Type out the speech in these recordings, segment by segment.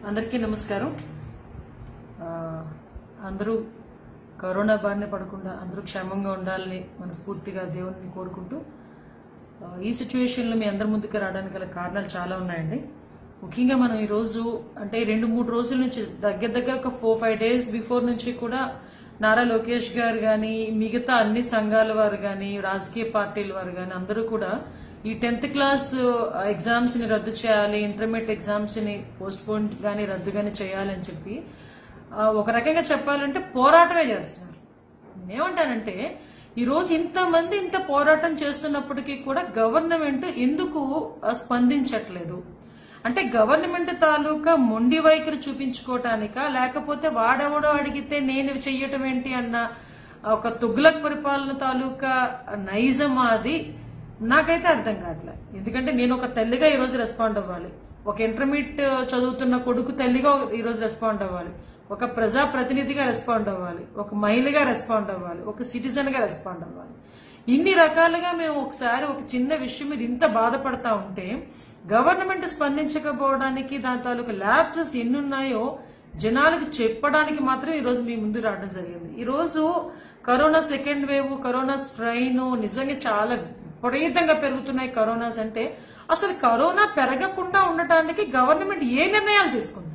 అందరికీ నమస్కారం ఆ, అందరూ కరోనా బారిన పడకుండా అందరూ క్షేమంగా ఉండాలని మనస్ఫూర్తిగా దేవుని కోరుకుంటూ ఆ, ఈ సిచ్యువేషన్లో మీ అందరి ముందుకు రావడానికి గల కారణాలు చాలా ఉన్నాయండి ముఖ్యంగా మనం ఈరోజు అంటే రెండు మూడు రోజుల నుంచి దగ్గర దగ్గర ఒక ఫోర్ ఫైవ్ డేస్ బిఫోర్ నుంచి కూడా నారా లోకేష్ గారు కానీ మిగతా అన్ని సంఘాల వారు కానీ రాజకీయ పార్టీల వారు కానీ అందరూ కూడా ఈ టెన్త్ క్లాస్ ఎగ్జామ్స్ ని రద్దు చేయాలి ఇంటర్మీడియట్ ఎగ్జామ్స్ ని పోస్ట్ పోన్ గానీ రద్దు గానీ చేయాలని చెప్పి ఆ, ఒక రకంగా చెప్పాలంటే పోరాటమే చేస్తున్నారు నేనేమంటానంటే ఈ రోజు ఇంతమంది ఇంత పోరాటం చేస్తున్నప్పటికీ కూడా గవర్నమెంట్ ఎందుకు ఆ, స్పందించట్లేదు అంటే గవర్నమెంట్ తాలూకా మొండి వైఖరి చూపించుకోవటానికా లేకపోతే వాడెవడో అడిగితే నేను చెయ్యటం ఏంటి అన్న ఒక తుగ్లక్ పరిపాలన తాలూకా నైజం అది నాకైతే అర్థం కావట్లే ఎందుకంటే నేను ఒక తల్లిగా ఈరోజు రెస్పాండ్ అవ్వాలి ఒక ఇంటర్మీడియట్ చదువుతున్న కొడుకు తల్లిగా ఈరోజు రెస్పాండ్ అవ్వాలి ఒక ప్రజా ప్రతినిధిగా రెస్పాండ్ అవ్వాలి ఒక మహిళగా రెస్పాండ్ అవ్వాలి ఒక సిటిజన్ గా రెస్పాండ్ అవ్వాలి ఇన్ని రకాలుగా మేము ఒకసారి ఒక చిన్న విషయం మీద ఇంత బాధపడతా ఉంటే గవర్నమెంట్ స్పందించకపోవడానికి దాని తాలూకు ల్యాబ్సెస్ ఎన్ని ఉన్నాయో జనాలకు చెప్పడానికి మాత్రం ఈ రోజు మీ ముందు రావడం జరిగింది ఈ రోజు corona second wave corona strain నిజంగా చాలా విపరీతంగా పెరుగుతున్నాయి కరోనాస్ అంటే అసలు కరోనా పెరగకుండా ఉండటానికి గవర్నమెంట్ ఏ నిర్ణయాలు తీసుకుంది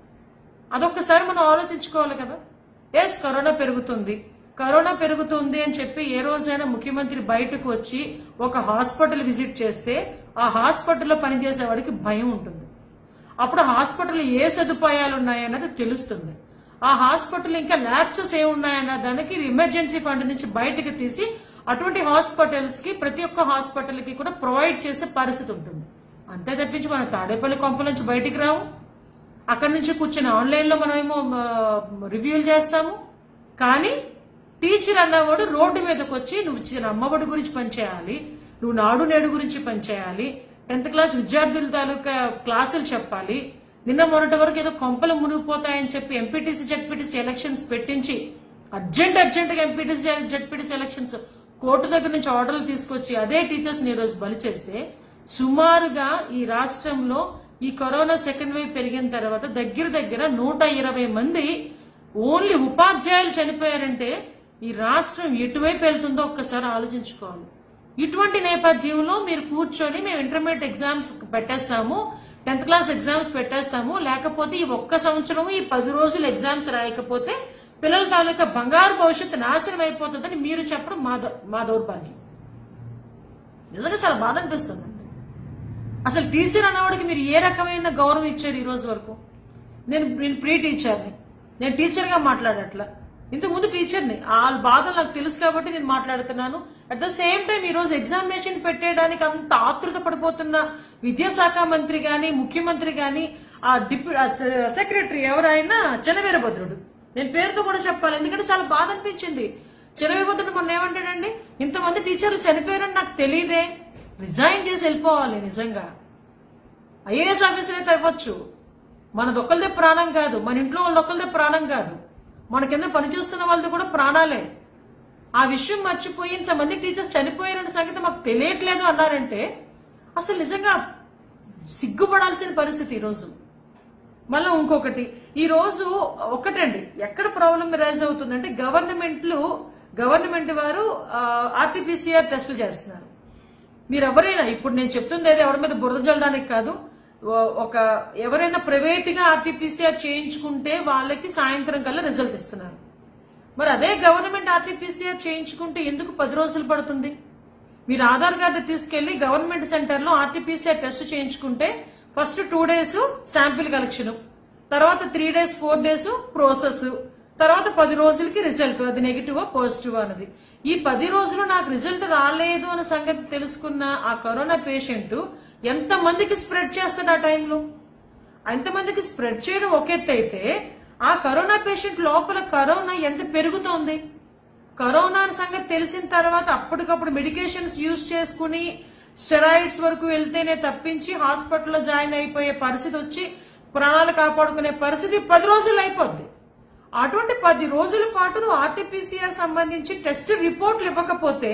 అదొక్కసారి మనం ఆలోచించుకోవాలి కదా ఎస్ కరోనా పెరుగుతుంది కరోనా పెరుగుతుంది అని చెప్పి ఏ రోజైనా ముఖ్యమంత్రి బయటకు వచ్చి ఒక హాస్పిటల్ విజిట్ చేస్తే ఆ హాస్పిటల్లో పనిచేసే వాడికి భయం ఉంటుంది అప్పుడు హాస్పిటల్ ఏ సదుపాయాలు ఉన్నాయన్నది తెలుస్తుంది ఆ హాస్పిటల్ ఇంకా ల్యాబ్సెస్ ఏమున్నాయన్న దానికి ఎమర్జెన్సీ ఫండ్ నుంచి బయటకు తీసి అటువంటి హాస్పిటల్స్ కి ప్రతి ఒక్క హాస్పిటల్ కి కూడా ప్రొవైడ్ చేసే పరిస్థితి ఉంటుంది అంతే తప్పించి మనం తాడేపల్లి కొంపల నుంచి బయటికి రావు అక్కడి నుంచి కూర్చొని ఆన్లైన్లో మనమేమో రివ్యూలు చేస్తాము కానీ టీచర్ అన్నవాడు రోడ్డు మీదకి వచ్చి నువ్వు ఇచ్చిన అమ్మఒడి గురించి పనిచేయాలి నువ్వు నాడు నేడు గురించి పనిచేయాలి టెన్త్ క్లాస్ విద్యార్థుల తాలూకా క్లాసులు చెప్పాలి నిన్న మొన్నటి వరకు ఏదో కొంపలు మునిగిపోతాయని చెప్పి ఎంపీటీసీ జడ్పీటీసీ ఎలక్షన్స్ పెట్టించి అర్జెంట్ అర్జెంట్ గా ఎంపీటీసీ జడ్పీటీసీ ఎలక్షన్స్ కోర్టు దగ్గర నుంచి ఆర్డర్లు తీసుకొచ్చి అదే టీచర్స్ ని ఈరోజు బలి చేస్తే సుమారుగా ఈ రాష్ట్రంలో ఈ కరోనా సెకండ్ వేవ్ పెరిగిన తర్వాత దగ్గర దగ్గర నూట ఇరవై మంది ఓన్లీ ఉపాధ్యాయులు చనిపోయారంటే ఈ రాష్ట్రం ఎటువైపు వెళ్తుందో ఒక్కసారి ఆలోచించుకోవాలి ఇటువంటి నేపథ్యంలో మీరు కూర్చొని మేము ఇంటర్మీడియట్ ఎగ్జామ్స్ పెట్టేస్తాము టెన్త్ క్లాస్ ఎగ్జామ్స్ పెట్టేస్తాము లేకపోతే ఈ ఒక్క సంవత్సరం ఈ పది రోజులు ఎగ్జామ్స్ రాయకపోతే పిల్లల తాలూకా బంగారు భవిష్యత్తు నాశనం అయిపోతుందని మీరు చెప్పడం మా దౌ- మా దౌర్భాగ్యం నిజంగా చాలా బాధ అనిపిస్తుంది అసలు టీచర్ అన్నవాడికి మీరు ఏ రకమైన గౌరవం ఇచ్చారు ఈ రోజు వరకు నేను నేను ప్రీ టీచర్ని నేను టీచర్గా మాట్లాడట్లా ఇంతకు ముందు టీచర్ని ఆ బాధలు నాకు తెలుసు కాబట్టి నేను మాట్లాడుతున్నాను అట్ ద సేమ్ టైం ఈ రోజు ఎగ్జామినేషన్ పెట్టేయడానికి అంత ఆతృత పడిపోతున్న విద్యాశాఖ మంత్రి గాని ముఖ్యమంత్రి గాని ఆ డిప్యూ సెక్రటరీ ఎవరైనా చెనవీరభద్రుడు నేను పేరుతో కూడా చెప్పాలి ఎందుకంటే చాలా బాధ అనిపించింది చెనవీరభద్రుడు మొన్న ఏమంటాడండి ఇంతమంది టీచర్లు చనిపోయారని నాకు తెలియదే రిజైన్ చేసి వెళ్ళిపోవాలి నిజంగా ఐఏఎస్ ఆఫీసర్ అయితే అవ్వచ్చు మనది ఒక్కరిదే ప్రాణం కాదు మన ఇంట్లో వాళ్ళది ఒక్కరిదే ప్రాణం కాదు మన కింద పనిచేస్తున్న వాళ్ళది కూడా ప్రాణాలే ఆ విషయం మర్చిపోయి ఇంతమంది టీచర్స్ చనిపోయారన్న సంగతి మాకు తెలియట్లేదు అన్నారంటే అసలు నిజంగా సిగ్గుపడాల్సిన పరిస్థితి ఈరోజు మళ్ళీ ఇంకొకటి ఈ రోజు ఒకటండి ఎక్కడ ప్రాబ్లం రైజ్ అవుతుందంటే గవర్నమెంట్లు గవర్నమెంట్ వారు ఆర్టీపీసీఆర్ టెస్టులు చేస్తున్నారు మీరు ఎవరైనా ఇప్పుడు నేను చెప్తుంది ఏదో ఎవరి మీద బురద జల్లడానికి కాదు ఓ- ఒక ఎవరైనా ప్రైవేట్ గా ఆర్టీపీసీఆర్ చేయించుకుంటే వాళ్ళకి సాయంత్రం కల్లా రిజల్ట్ ఇస్తున్నారు మరి అదే గవర్నమెంట్ ఆర్టీపీసీఆర్ చేయించుకుంటే ఎందుకు పది రోజులు పడుతుంది మీరు ఆధార్ కార్డు తీసుకెళ్లి గవర్నమెంట్ సెంటర్ లో ఆర్టీపీసీఆర్ టెస్ట్ చేయించుకుంటే first two days sample collection తర్వాత three days four days process తర్వాత పది రోజులకి రిజల్ట్ అది నెగిటివ్ పాజిటివ్ అన్నది ఈ పది రోజులు నాకు రిజల్ట్ రాలేదు అన్న సంగతి తెలుసుకున్న ఆ కరోనా పేషెంట్ ఎంత మందికి స్ప్రెడ్ చేస్తాడు ఆ టైంలో ఎంతమందికి స్ప్రెడ్ చేయడం ఒక ఎత్తు అయితే ఆ కరోనా పేషెంట్ లోపల కరోనా ఎంత పెరుగుతోంది కరోనా సంగతి తెలిసిన తర్వాత అప్పటికప్పుడు మెడికేషన్స్ యూజ్ చేసుకుని స్టెరాయిడ్స్ వరకు వెళ్తేనే తప్పించి హాస్పిటల్లో జాయిన్ అయిపోయే పరిస్థితి వచ్చి ప్రాణాలు కాపాడుకునే పరిస్థితి పది రోజులు అయిపోద్ది అటువంటి పది రోజుల పాటు నువ్వు ఆర్టీపీసీఆర్ సంబంధించి టెస్ట్ రిపోర్ట్లు ఇవ్వకపోతే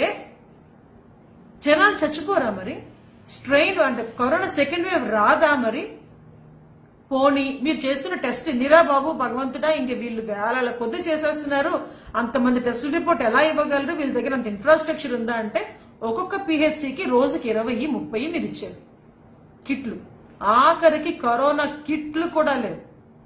జనాలు చచ్చిపోరా మరి స్ట్రెయిన్ అంటే కరోనా సెకండ్ వేవ్ రాదా మరి పోనీ మీరు చేస్తున్న టెస్ట్ నిరా బాబు భగవంతుడా ఇంక వీళ్ళు వేల కొద్ది చేసేస్తున్నారు అంతమంది టెస్ట్ రిపోర్ట్ ఎలా ఇవ్వగలరు వీళ్ళ దగ్గర అంత ఇన్ఫ్రాస్ట్రక్చర్ ఉందా అంటే ఒక్కొక్క పిహెచ్సికి రోజుకి ఇరవై ముప్పై మీరు ఇచ్చారు కిట్లు ఆఖరికి కరోనా కిట్లు కూడా లేవు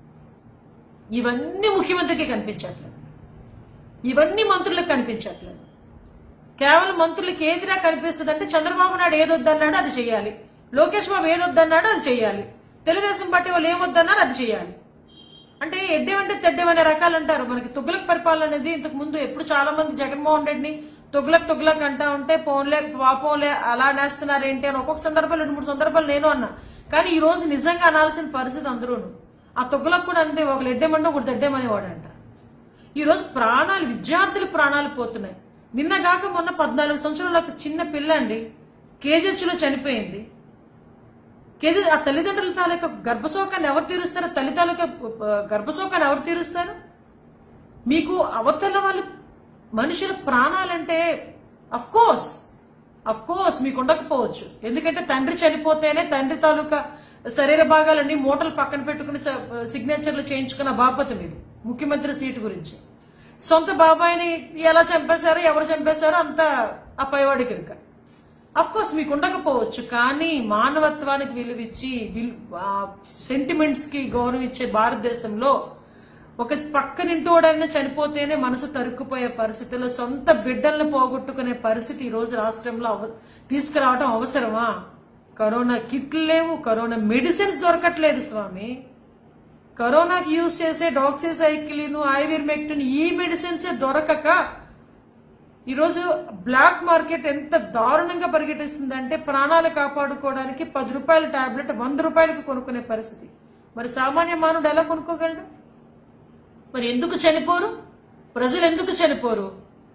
ఇవన్నీ ముఖ్యమంత్రికి కనిపించట్లేదు ఇవన్నీ మంత్రులకు కనిపించట్లేదు కేవలం మంత్రులకు ఏదిరా కనిపిస్తుంది అంటే చంద్రబాబు నాయుడు ఏదొద్దన్నాడో అది చేయాలి లోకేష్ బాబు ఏదొద్దన్నాడో అది చేయాలి తెలుగుదేశం పార్టీ వాళ్ళు ఏమొద్దన్నారో అది చేయాలి అంటే ఎడ్డేమంటే తెడ్డేమనే రకాలు అంటారు మనకి తుగ్లక్ పరిపాలన అనేది ఇంతకు ముందు ఎప్పుడు చాలా మంది జగన్మోహన్ రెడ్డిని తుగ్లక్ తుగ్లక్ అంటా ఉంటే పోన్లే పాపోలే అలా నేస్తున్నారు ఏంటి అని ఒక్కొక్క సందర్భాలు రెండు మూడు సందర్భాలు నేను అన్నా కానీ ఈ రోజు నిజంగా అనాల్సిన పరిస్థితి అందరూను ఆ తుగ్లక్ కూడా అంతే ఒకరు ఎడ్డేమంటే ఒకటి తెడ్డేమనేవాడంట ఈ రోజు ప్రాణాలు విద్యార్థుల ప్రాణాలు పోతున్నాయి నిన్న కాక మొన్న పద్నాలుగు సంవత్సరాల ఒక చిన్న పిల్ల అండి కేజీహెచ్లో చనిపోయింది కేజీ ఆ తల్లిదండ్రుల తాలూకా గర్భశోకాన్ని ఎవరు తీరుస్తారు తల్లి తాలూకా ఆ, గర్భశోకాన్ని ఎవరు తీరుస్తారు మీకు అవతల వాళ్ళు మనుషుల ప్రాణాలంటే అఫ్ కోర్స్ అఫ్ కోర్స్ మీకు ఉండకపోవచ్చు ఎందుకంటే తండ్రి చనిపోతేనే తండ్రి తాలూకా శరీర భాగాలన్నీ మూటలు పక్కన పెట్టుకుని స- సిగ్నేచర్లు చేయించుకున్న బాపత మీది ముఖ్యమంత్రి సీటు గురించి సొంత బాబాయిని ఎలా చంపేశారో ఎవరు చంపేశారో అంత ఆ పైవాడి కనుక అఫ్ కోర్స్ మీకు ఉండకపోవచ్చు కానీ మానవత్వానికి విలువిచ్చి సెంటిమెంట్స్ కి గౌరవం ఇచ్చే భారతదేశంలో ఒక పక్కనింటోడైనా చనిపోతేనే మనసు తరుక్కుపోయే పరిస్థితుల్లో సొంత బిడ్డల్ని పోగొట్టుకునే పరిస్థితి ఈ రోజు రాష్ట్రంలో అవ తీసుకురావడం అవసరమా కరోనా కిట్లు లేవు కరోనా మెడిసిన్స్ దొరకట్లేదు స్వామి కరోనాకి యూజ్ చేసే డాక్సిసైక్లిన్ ఐవిర్మెక్టిన్ ఈ మెడిసిన్సే దొరకక ఈరోజు బ్లాక్ మార్కెట్ ఎంత దారుణంగా పరిగెట్టిస్తుందంటే ప్రాణాలు కాపాడుకోవడానికి పది రూపాయల టాబ్లెట్ వంద రూపాయలకి కొనుక్కునే పరిస్థితి మరి సామాన్య మానవుడు ఎలా కొనుక్కోగలడు మరి ఎందుకు చనిపోరు ప్రజలు ఎందుకు చనిపోరు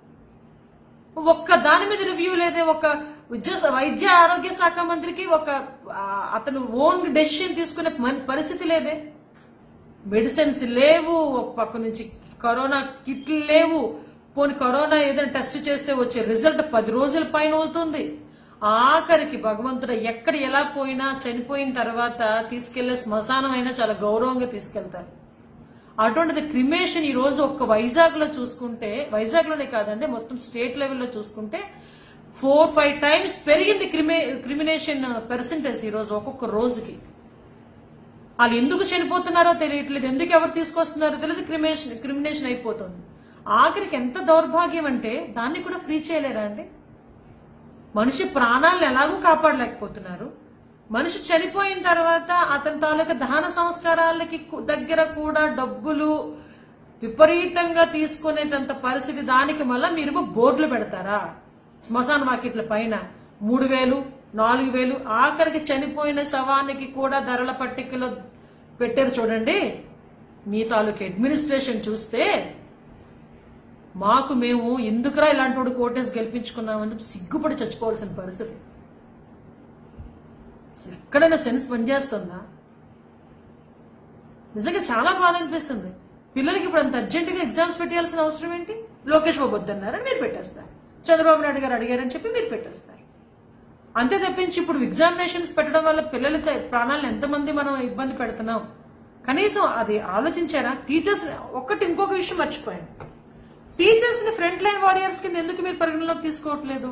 ఒక్క దాని మీద రివ్యూ లేదే ఒక విద్య వైద్య ఆరోగ్య శాఖ మంత్రికి ఒక ఆ, అతను ఓన్ డెసిషన్ తీసుకునే మన- పరిస్థితి లేదే మెడిసిన్స్ లేవు ఒక పక్క నుంచి కరోనా కిట్లు లేవు పోనీ కరోనా ఏదైనా టెస్ట్ చేస్తే వచ్చే రిజల్ట్ పది రోజుల పైన అవుతుంది ఆఖరికి భగవంతుడు ఎక్కడ ఎలా పోయినా చనిపోయిన తర్వాత తీసుకెళ్లే శ్మశానం అయినా చాలా గౌరవంగా తీసుకెళ్తారు అటువంటిది క్రిమేషన్ ఈ రోజు ఒక్క వైజాగ్ లో చూసుకుంటే వైజాగ్ లోనే కాదండి మొత్తం స్టేట్ లెవెల్లో చూసుకుంటే ఫోర్ ఫైవ్ టైమ్స్ పెరిగింది క్రిమే క్రిమినేషన్ పర్సంటేజ్ ఈ రోజు ఒక్కొక్క రోజుకి వాళ్ళు ఎందుకు చనిపోతున్నారో తెలియట్లేదు ఎందుకు ఎవరు తీసుకొస్తున్నారో తెలియదు క్రిమినేషన్ క్రిమినేషన్ అయిపోతుంది ఆఖరికి ఎంత దౌర్భాగ్యం అంటే దాన్ని కూడా ఫ్రీ చేయలేరా అండి మనిషి ప్రాణాలను ఎలాగూ కాపాడలేకపోతున్నారు మనిషి చనిపోయిన తర్వాత అతని తాలూకా దహన సంస్కారాలకి కు- దగ్గర కూడా డబ్బులు విపరీతంగా తీసుకునేటంత పరిస్థితి దానికి మళ్ళీ మీరు బోర్డులు పెడతారా శ్మశాన మార్కెట్ల పైన మూడు వేలు నాలుగు వేలు ఆఖరికి చనిపోయిన శవానికి కూడా ధరల పట్టికలో పెట్టారు చూడండి మీ తాలూకు అడ్మినిస్ట్రేషన్ చూస్తే మాకు మేము ఎందుకురా ఇలాంటి వాడు కోటేసి గెలిపించుకున్నామని చెప్పి సిగ్గుపడి చచ్చిపోవాల్సిన పరిస్థితి అసలు ఎక్కడైనా సెన్స్ పనిచేస్తుందా నిజంగా చాలా బాధ అనిపిస్తుంది పిల్లలకి ఇప్పుడు అంత అర్జెంటుగా ఎగ్జామ్స్ పెట్టాల్సిన అవసరం ఏంటి లోకేష్ బాబు వద్దన్నారని మీరు పెట్టేస్తారు చంద్రబాబు నాయుడు గారు అడిగారని చెప్పి మీరు పెట్టేస్తారు అంతే తప్పించి ఇప్పుడు ఎగ్జామినేషన్స్ పెట్టడం వల్ల పిల్లల త- ప్రాణాలను ఎంతమంది మనం ఇబ్బంది పెడుతున్నాం కనీసం అది ఆలోచించారా టీచర్స్ ఒక్కటి ఇంకొక విషయం మర్చిపోయాను టీచర్స్ ని ఫ్రంట్ లైన్ వారియర్స్ కింద ఎందుకు మీరు పరిగణలోకి తీసుకోవట్లేదు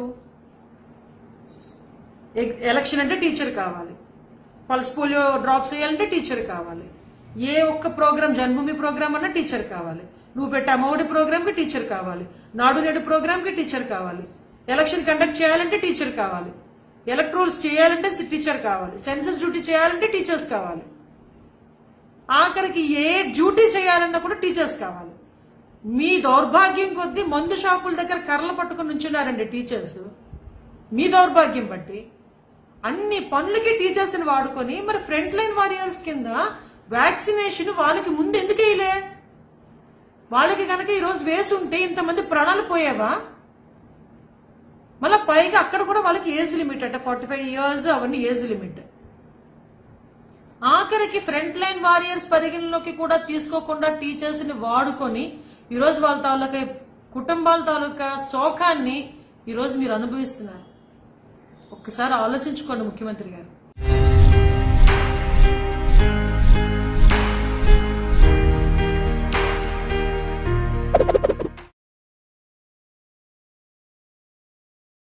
ఎ- ఎలక్షన్ అంటే టీచర్ కావాలి పల్స్ పోలియో డ్రాప్స్ వేయాలంటే టీచర్ కావాలి ఏ ఒక్క ప్రోగ్రామ్ జన్మభూమి ప్రోగ్రామ్ అన్నా టీచర్ కావాలి నువ్వు పెట్టే అమ్మఒడి ప్రోగ్రామ్ కి టీచర్ కావాలి నాడు నేడు ప్రోగ్రామ్ కి టీచర్ కావాలి ఎలక్షన్ కండక్ట్ చేయాలంటే టీచర్ కావాలి ఎలక్ట్రోల్స్ చేయాలంటే టీచర్ కావాలి సెన్సస్ డ్యూటీ చేయాలంటే టీచర్స్ కావాలి ఆఖరికి ఏ డ్యూటీ చేయాలన్నా కూడా టీచర్స్ కావాలి మీ దౌర్భాగ్యం కొద్దీ మందు షాపుల దగ్గర కర్రలు పట్టుకుని నుంచున్నారండి టీచర్స్ మీ దౌర్భాగ్యం బట్టి అన్ని పనులకి టీచర్స్ ని వాడుకొని మరి ఫ్రంట్ లైన్ వారియర్స్ కింద వ్యాక్సినేషన్ వాళ్ళకి ముందు ఎందుకు వేయలే వాళ్ళకి కనుక ఈరోజు వేసి ఉంటే ఇంతమంది ప్రాణాలు పోయేవా మళ్ళీ పైగా అక్కడ కూడా వాళ్ళకి ఏజ్ లిమిట్ అంటే ఫార్టీ ఫైవ్ ఇయర్స్ అవన్నీ ఏజ్ లిమిట్ ఆఖరికి ఫ్రంట్ లైన్ వారియర్స్ పరిగణలోకి కూడా తీసుకోకుండా టీచర్స్ ని వాడుకొని ఈరోజు వాళ్ళ తాలూకా కుటుంబాల తాలూకా శోకాన్ని ఈరోజు మీరు అనుభవిస్తున్నారు ఒక్కసారి ఆలోచించుకోండి ముఖ్యమంత్రి గారు